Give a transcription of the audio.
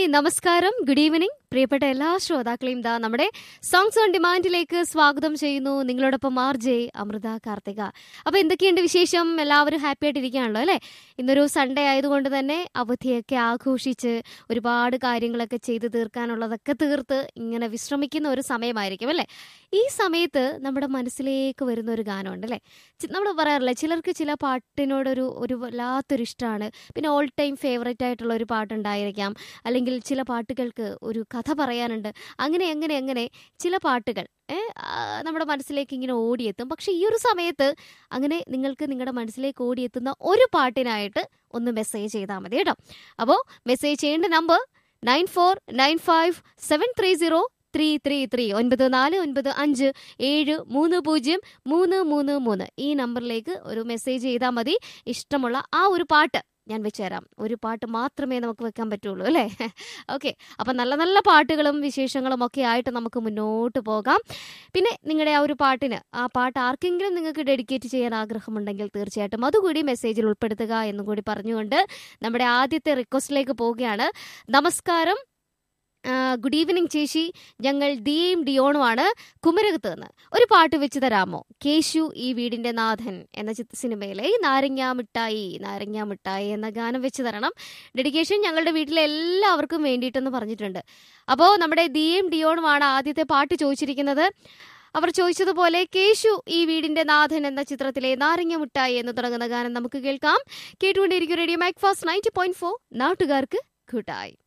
നമസ്കാരം good evening പ്രിയപ്പെട്ട എല്ലാ ശ്രോതാക്കളെയും ദാ നമ്മുടെ സോങ്സ് ഓൺ ഡിമാൻഡിലേക്ക് സ്വാഗതം ചെയ്യുന്നു നിങ്ങളോടൊപ്പം ആർ ജെ അമൃത കാർത്തിക അപ്പൊ എന്തൊക്കെയുണ്ട് വിശേഷം എല്ലാവരും ഹാപ്പി ആയിട്ടിരിക്കുകയാണല്ലോ അല്ലെ ഇന്നൊരു സൺഡേ ആയതുകൊണ്ട് തന്നെ അവധിയൊക്കെ ആഘോഷിച്ച് ഒരുപാട് കാര്യങ്ങളൊക്കെ ചെയ്ത് തീർക്കാനുള്ളതൊക്കെ തീർത്ത് ഇങ്ങനെ വിശ്രമിക്കുന്ന ഒരു സമയമായിരിക്കും അല്ലെ ഈ സമയത്ത് നമ്മുടെ മനസ്സിലേക്ക് വരുന്ന ഒരു ഗാനമുണ്ട് അല്ലെ നമ്മൾ പറയാറില്ല ചിലർക്ക് ചില പാട്ടിനോടൊരു ഒരു വല്ലാത്തൊരു ഇഷ്ടമാണ് പിന്നെ ഓൾ ടൈം ഫേവറേറ്റ് ആയിട്ടുള്ള ഒരു പാട്ടുണ്ടായിരിക്കാം അല്ലെങ്കിൽ ചില പാട്ടുകൾക്ക് ഒരു കഥ പറയാനുണ്ട് അങ്ങനെ അങ്ങനെ അങ്ങനെ ചില പാട്ടുകൾ ഏ, ആ, നമ്മുടെ മനസ്സിലേക്ക് ഇങ്ങനെ ഓടിയെത്തും പക്ഷെ ഈ ഒരു സമയത്ത് അങ്ങനെ നിങ്ങൾക്ക് നിങ്ങളുടെ മനസ്സിലേക്ക് ഓടിയെത്തുന്ന ഒരു പാട്ടിനായിട്ട് ഒന്ന് മെസ്സേജ് ചെയ്താൽ മതി കേട്ടോ അപ്പോൾ മെസ്സേജ് ചെയ്യേണ്ട number nine four nine five seven three zero three three three ഒൻപത് നാല് ഒൻപത് അഞ്ച് ഏഴ് മൂന്ന് പൂജ്യം മൂന്ന് മൂന്ന് മൂന്ന് ഈ നമ്പറിലേക്ക് ഒരു മെസ്സേജ് ചെയ്താൽ മതി ഇഷ്ടമുള്ള ആ ഒരു പാട്ട് ഞാൻ വെച്ചുതരാം ഒരു പാട്ട് മാത്രമേ നമുക്ക് വെക്കാൻ പറ്റുള്ളൂ അല്ലേ ഓക്കെ അപ്പം നല്ല നല്ല പാട്ടുകളും വിശേഷങ്ങളും ഒക്കെ ആയിട്ട് നമുക്ക് മുന്നോട്ട് പോകാം പിന്നെ നിങ്ങളുടെ ആ ഒരു പാട്ടിന് ആ പാട്ട് ആർക്കെങ്കിലും നിങ്ങൾക്ക് ഡെഡിക്കേറ്റ് ചെയ്യാൻ ആഗ്രഹമുണ്ടെങ്കിൽ തീർച്ചയായിട്ടും അതുകൂടി മെസ്സേജിൽ ഉൾപ്പെടുത്തുക എന്നും കൂടി പറഞ്ഞുകൊണ്ട് നമ്മുടെ ആദ്യത്തെ റിക്വസ്റ്റിലേക്ക് പോവുകയാണ് നമസ്കാരം ആ, ഗുഡ് ഈവനിങ് ചേച്ചി ഞങ്ങൾ ദിയയും ഡിയോണുമാണ് കുമരകത്ത് നിന്ന് ഒരു പാട്ട് വെച്ച് തരാമോ കേശു ഈ വീടിന്റെ നാഥൻ എന്ന ചിത്ര സിനിമയിലെ ഈ നാരങ്ങാ മിഠായി നാരങ്ങാ മിഠായി എന്ന ഗാനം വെച്ച് തരണം ഡെഡിക്കേഷൻ ഞങ്ങളുടെ വീട്ടിലെ എല്ലാവർക്കും വേണ്ടിയിട്ടെന്ന് പറഞ്ഞിട്ടുണ്ട് അപ്പോൾ നമ്മുടെ ദിയയും ഡിയോണുമാണ് ആദ്യത്തെ പാട്ട് ചോദിച്ചിരിക്കുന്നത് അവർ ചോദിച്ചതുപോലെ കേശു ഈ വീടിന്റെ നാഥൻ എന്ന ചിത്രത്തിലെ നാരങ്ങ മിഠായി എന്ന് തുടങ്ങുന്ന ഗാനം നമുക്ക് കേൾക്കാം കേട്ടുകൊണ്ടിരിക്കും radio MACFAST ninety point four നാട്ടുകാർക്ക് കൂട്ടായി